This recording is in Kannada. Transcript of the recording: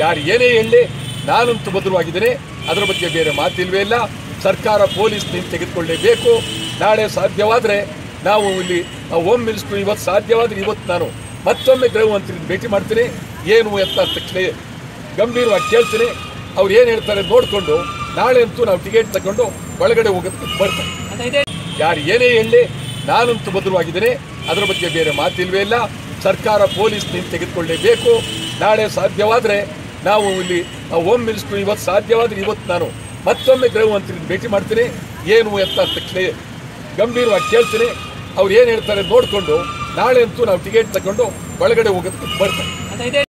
ಯಾರು ಏನೇ ಹೇಳಲಿ ನಾನಂತೂ ಭದ್ರವಾಗಿದ್ದೇನೆ ಅದರ ಬಗ್ಗೆ ಬೇರೆ ಮಾತಿಲ್ವೇ ಇಲ್ಲ ಸರ್ಕಾರ ಪೊಲೀಸ್ ನೀನು ತೆಗೆದುಕೊಳ್ಳೇಬೇಕು ನಾಳೆ ಸಾಧ್ಯವಾದರೆ ನಾವು ಇಲ್ಲಿ ಹೋಮ್ ಮಿನಿಸ್ಟ್ರು ಇವತ್ತು ಸಾಧ್ಯವಾದರೆ ಇವತ್ತು ನಾನು ಮತ್ತೊಮ್ಮೆ ಗೃಹ ಮಂತ್ರಿ ಭೇಟಿ ಮಾಡ್ತೀನಿ ಏನು ಎತ್ತ ತಕ್ಷಣ ಗಂಭೀರವಾಗಿ ಕೇಳ್ತೀನಿ ಅವ್ರು ಏನು ಹೇಳ್ತಾರೆ ನೋಡಿಕೊಂಡು ನಾಳೆ ಅಂತೂ ನಾವು ಟಿಕೆಟ್ ತಗೊಂಡು ಒಳಗಡೆ ಹೋಗೋದಕ್ಕೆ ಬರ್ತಾರೆ ಯಾರು ಏನೇ ಹೇಳಲಿ ನಾನಂತೂ ಭದ್ರವಾಗಿದ್ದೇನೆ ಅದರ ಬಗ್ಗೆ ಬೇರೆ ಮಾತಿಲ್ವೇ ಇಲ್ಲ ಸರ್ಕಾರ ಪೊಲೀಸ್ ನೀನು ತೆಗೆದುಕೊಳ್ಳೇಬೇಕು ನಾಳೆ ಸಾಧ್ಯವಾದರೆ ನಾವು ಇಲ್ಲಿ ಹೋಮ್ ಮಿನಿಸ್ಟ್ರು ಇವತ್ತು ಸಾಧ್ಯವಾದರೆ ಇವತ್ತು ನಾನು ಮತ್ತೊಮ್ಮೆ ಗೃಹ ಮಂತ್ರಿ ಭೇಟಿ ಮಾಡ್ತೀನಿ ಏನು ಎತ್ತ ತಕ್ಷಣ ಗಂಭೀರವಾಗಿ ಕೇಳ್ತೀನಿ ಅವ್ರು ಏನು ಹೇಳ್ತಾರೆ ನೋಡಿಕೊಂಡು ನಾಳೆ ಅಂತೂ ನಾವು ಟಿಕೆಟ್ ತಗೊಂಡು ಒಳಗಡೆ ಹೋಗೋದಕ್ಕೆ ಬರ್ತಾರೆ